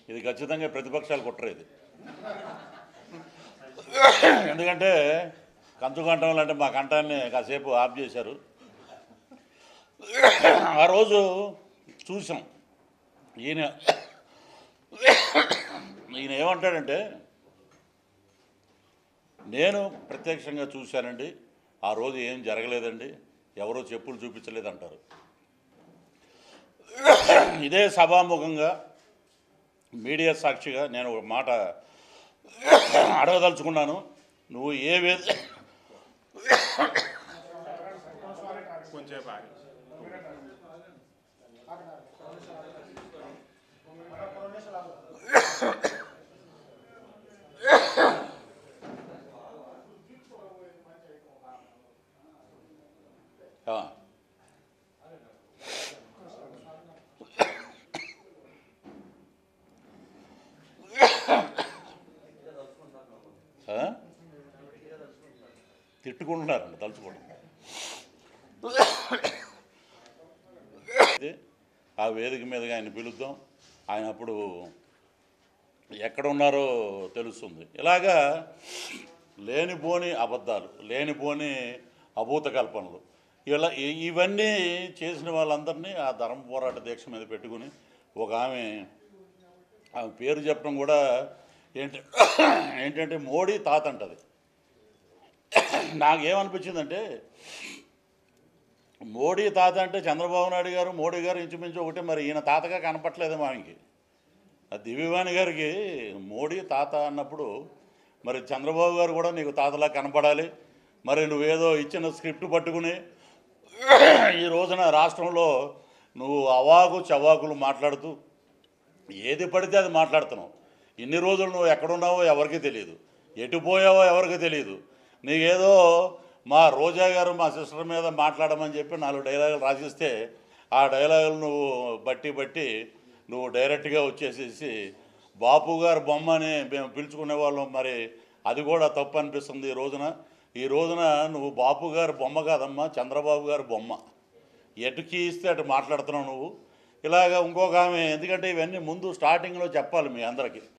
ఇది ఖచ్చితంగా ప్రతిపక్షాలు కుట్రేది ఎందుకంటే కంచు కంఠం అంటే మా కంఠాన్ని కాసేపు ఆఫ్ చేశారు ఆ రోజు చూసాం ఈయన ఈయన ఏమంటాడంటే నేను ప్రత్యక్షంగా చూశానండి ఆ రోజు ఏం జరగలేదండి ఎవరో చెప్పులు చూపించలేదు అంటారు ఇదే సభాముఖంగా మీడియా సాక్షిగా నేను ఒక మాట అడగదలుచుకున్నాను నువ్వు ఏ వేద కొంచెం ఆగి ఆ. ఆ? తిట్టుకుంటున్నారండి తలుచుకోండి అయితే ఆ వేదిక మీదుగా ఆయన పిలుద్దాం ఆయన అప్పుడు ఎక్కడ ఉన్నారో తెలుస్తుంది ఇలాగా లేనిపోని అబద్ధాలు లేనిపోని అభూత కల్పనలు ఇలా ఇ- ఇవన్నీ చేసిన వాళ్ళందరినీ ఆ ధర్మ పోరాట దీక్ష మీద పెట్టుకుని ఒక ఆమె ఆమె పేరు చెప్పడం కూడా ఏంటి ఏంటంటే మోడీ తాత అంటది నాకేమనిపించిందంటే మోడీ తాత అంటే చంద్రబాబు నాయుడు గారు మోడీ గారు ఇంచుమించు ఒకటే మరి ఈయన తాతగా కనపట్లేదేమో ఆయనకి ఆ దివ్యవాణి గారికి మోడీ తాత అన్నప్పుడు మరి చంద్రబాబు గారు కూడా నీకు తాతలా కనపడాలి మరి నువ్వేదో ఇచ్చిన స్క్రిప్ట్ పట్టుకుని ఈ రోజున రాష్ట్రంలో నువ్వు అవాకు చవాకులు మాట్లాడుతూ ఏది పడితే అది మాట్లాడుతున్నావు ఇన్ని రోజులు నువ్వు ఎక్కడున్నావో ఎవరికీ తెలియదు ఎటు పోయావో ఎవరికి తెలియదు నీకేదో మా రోజా గారు మా సిస్టర్ మీద మాట్లాడమని చెప్పి నాలుగు డైలాగులు రాసిస్తే ఆ డైలాగులు నువ్వు బట్టి బట్టి నువ్వు డైరెక్ట్గా వచ్చేసేసి బాపు గారు బొమ్మ అని మేము పిలుచుకునే వాళ్ళం మరి అది కూడా తప్పు అనిపిస్తుంది ఈ రోజున ఈ రోజున నువ్వు బాపు గారు బొమ్మ కాదమ్మా చంద్రబాబు గారు బొమ్మ ఎటు కీస్తే అటు మాట్లాడుతున్నావు నువ్వు ఇలాగ ఇంకొక ఆమె ఎందుకంటే ఇవన్నీ ముందు స్టార్టింగ్లో చెప్పాలి మీ అందరికీ